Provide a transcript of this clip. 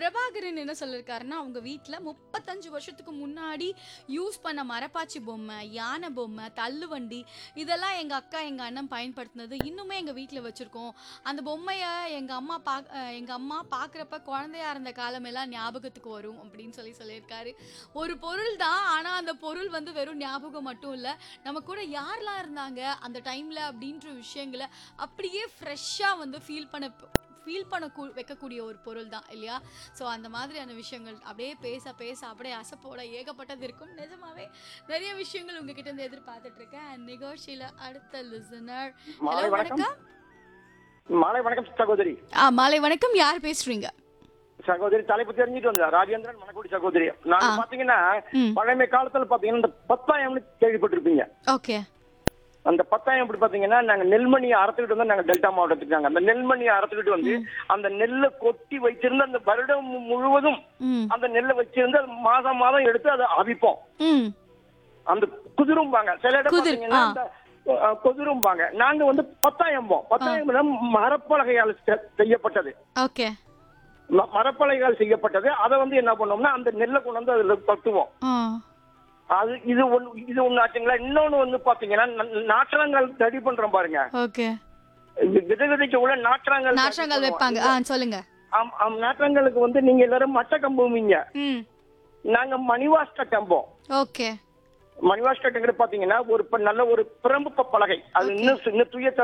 பிரபாகரன் என்ன சொல்லிருக்காருன்னா அவங்க வீட்ல முப்பத்தஞ்சு வருஷத்துக்கு முன்னாடி யூஸ் பண்ண மரப்பாச்சி பொம்மை யானை பொம்மை தள்ளுவண்டி இதெல்லாம் எங்க அக்கா எங்க அண்ணன் பயன்படுத்தினது இன்னுமே எங்க வீட்ல வச்சிருக்கோம் அந்த பொம்மைய எங்க அம்மா பா அஹ் எங்க அம்மா பாக்குறப்ப குழந்தையா இருந்த காலமெல்லாம் ஞாபகத்துக்கு வரும் அப்படின்னு சொல்லி சொல்லியிருக்காரு ஒரு பொருள் தான் ஆனா அந்த பொருள் வந்து வெறும் ஞாபகம் மட்டும் இல்ல நம்ம கூட யாரெல்லாம் இருந்தாங்க அந்த டைம்ல அப்படின்ற விஷயங்களை அப்படியே ஃப்ரெஷ்ஷா வந்து ஃபீல் பண்ண ஃபீல் பண்ண கூ- வைக்கக்கூடிய ஒரு பொருள் தான் இல்லையா ஸோ அந்த மாதிரியான விஷயங்கள் அப்படியே பேச பேச அப்படியே அசப்போட ஏகப்பட்டது இருக்கும் நிஜமாவே நிறைய விஷயங்கள் உங்ககிட்ட இருந்து எதிர்பார்த்துட்டு இருக்கேன் And நிகழ்ச்சியில அடுத்த லிசனர் மாலை வணக்கம் மாலை வணக்கம் சகோதரி ஆ மாலை வணக்கம் யார் பேசுறீங்க சகோதரி தலைப்பு தெரிஞ்சுட்டு வந்தா ராஜேந்திரன் மணக்குடி சகோதரி நாங்க ஆ. பாத்தீங்கன்னா ம் பழமை காலத்துல பாத்தீங்கன்னா இந்த பத்தாயம்னு கேள்விப்பட்டிருப்பீங்க ஓகே அந்த பத்தாயம் எப்படி பாத்தீங்கன்னா நாங்க நெல்மணியை அறுத்துக்கிட்டு வந்து நாங்க டெல்டா மாவட்டத்துக்கு நாங்க அந்த நெல்மணியை அறுத்துக்கிட்டு வந்து அந்த நெல்லை கொட்டி வைத்திருந்து அந்த வருடம் மு- முழுவதும் ம் அந்த நெல்லை வச்சிருந்து அது மாதம் மாதம் எடுத்து அதை அவிப்போம் ம் அந்த குதிரும்பாங்க சில இடம் குதிர், பாத்தீங்கன்னா ஆ. அந்த அஹ், குதிரும்பாங்க நாங்க வந்து பத்தாயம் போம் பத்தாயம் மரப்பலகையால் செ- செய்யப்பட்டது ஓகே ம- மரப்பலகையால் செய்யப்பட்டது அதை வந்து என்ன பண்ணோம்னா அந்த நெல்லை கொண்டு வந்து அதுல கட்டுவோம் ஆ அது இது ஒண்ணு இது ஒண்ணு ஆச்சுங்களா இன்னொன்னு வந்து பாத்தீங்கன்னா ந- நாற்றங்கள் ரெடி பண்றோம் பாருங்க ஓகே இது விதை விதைக்க உள்ள நாற்றங்கள் நாற்றங்கள் ready வைப்பாங்க பண்ணுவோம். ஆ சொல்லுங்க ஆம், ஆம், நாற்றங்களுக்கு வந்து நீங்க எல்லாரும் மட்ட கம்புவீங்க ம் நாங்க மணிவாஸ்க கம்போம் ஓகே மணிவாஸ்கட்டுங்கிறது பாத்தீங்கன்னா ஒரு ப- நல்ல ஒரு பிரம்பு பலகை அது இன்னும் இன்னும் துய